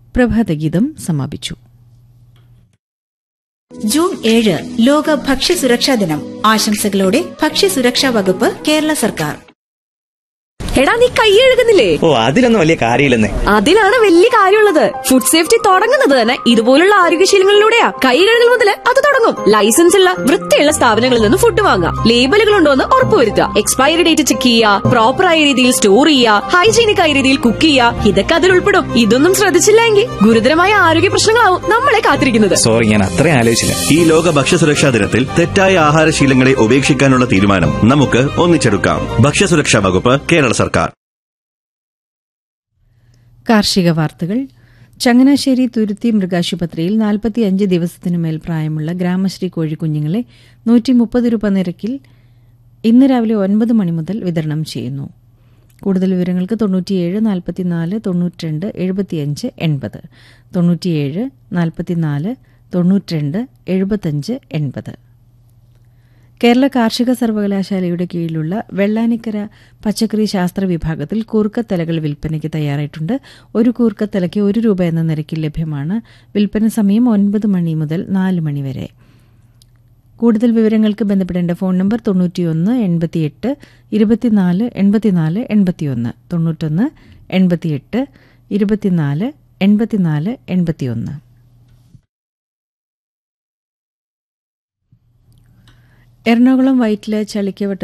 പ്രഭാതഗീതം സമാപിച്ചു ജൂൺ ഏഴ് ലോക ഭക്ഷ്യസുരക്ഷാ ദിനം ആശംസകളോടെ ഭക്ഷ്യസുരക്ഷാ വകുപ്പ് കേരള സർക്കാർ എടാ നീ കൈ കഴുകുന്നില്ലേ ഓ അതിലൊന്നും വലിയ കാര്യമില്ലെന്നേ അതിലാണ് വലിയ കാര്യമുള്ളത് ഫുഡ് സേഫ്റ്റി തുടങ്ങുന്നത് തന്നെ ഇതുപോലുള്ള ആരോഗ്യശീലങ്ങളിലൂടെയാ കൈ കഴുകൽ മുതൽ അത് തുടങ്ങും ലൈസൻസ് ഉള്ള വൃത്തിയുള്ള സ്ഥാപനങ്ങളിൽ നിന്ന് ഫുഡ് വാങ്ങാം ലേബലുകൾ ഉണ്ടോ എന്ന് ഉറപ്പുവരുത്തുക എക്സ്പയറി ഡേറ്റ് ചെക്ക് ചെയ്യുക പ്രോപ്പറായ രീതിയിൽ സ്റ്റോർ ചെയ്യുക ഹൈജീനിക് ആയ രീതിയിൽ കുക്ക് ചെയ്യുക ഇതൊക്കെ അതിൽ ഉൾപ്പെടും ഇതൊന്നും ശ്രദ്ധിച്ചില്ലെങ്കിൽ ഗുരുതരമായ ആരോഗ്യ പ്രശ്നങ്ങളാവും നമ്മളെ കാത്തിരിക്കുന്നത് സോറി ഞാൻ അത്രയും ആലോചിച്ചില്ല ഈ ലോക ഭക്ഷ്യസുരക്ഷാ ദിനത്തിൽ തെറ്റായ ആഹാരശീലങ്ങളെ ഉപേക്ഷിക്കാനുള്ള തീരുമാനം നമുക്ക് ഒന്നിച്ചെടുക്കാം ഭക്ഷ്യസുരക്ഷാ വകുപ്പ് കേരള സർക്കാർ കാർഷിക വാർത്തകൾ ചങ്ങനാശ്ശേരി തുരുത്തി മൃഗാശുപത്രിയിൽ നാൽപ്പത്തിയഞ്ച് ദിവസത്തിനുമേൽ പ്രായമുള്ള ഗ്രാമശ്രീ കോഴിക്കുഞ്ഞുങ്ങളെ നൂറ്റി മുപ്പത് രൂപ നിരക്കിൽ ഇന്ന് രാവിലെ ഒൻപത് മണി മുതൽ വിതരണം ചെയ്യുന്നു കൂടുതൽ വിവരങ്ങൾക്ക് തൊണ്ണൂറ്റിയേഴ് നാൽപ്പത്തിനാല് തൊണ്ണൂറ്റിരണ്ട് എഴുപത്തിയഞ്ച് എൺപത് തൊണ്ണൂറ്റിയേഴ് നാൽപ്പത്തിനാല് തൊണ്ണൂറ്റിരണ്ട് എഴുപത്തഞ്ച് എൺപത് കേരള കാർഷിക സർവകലാശാലയുടെ കീഴിലുള്ള വെള്ളാനിക്കര പച്ചക്കറി ശാസ്ത്ര വിഭാഗത്തിൽ കൂർക്കത്തലകൾ വിൽപ്പനയ്ക്ക് തയ്യാറായിട്ടുണ്ട് ഒരു കൂർക്കത്തലയ്ക്ക് ഒരു രൂപ എന്ന നിരക്കിൽ ലഭ്യമാണ് വിൽപ്പന സമയം ഒൻപത് മണി മുതൽ നാല് മണി വരെ കൂടുതൽ വിവരങ്ങൾക്ക് ബന്ധപ്പെടേണ്ട ഫോൺ നമ്പർ തൊണ്ണൂറ്റിയൊന്ന് എൺപത്തിയെട്ട് ഇരുപത്തിനാല് എൺപത്തിനാല് എൺപത്തിയൊന്ന് തൊണ്ണൂറ്റൊന്ന് എൺപത്തിയെട്ട് ഇരുപത്തിനാല് എൺപത്തിനാല് എൺപത്തിയൊന്ന് എറണാകുളം വൈറ്റില ചളിക്കവട്ട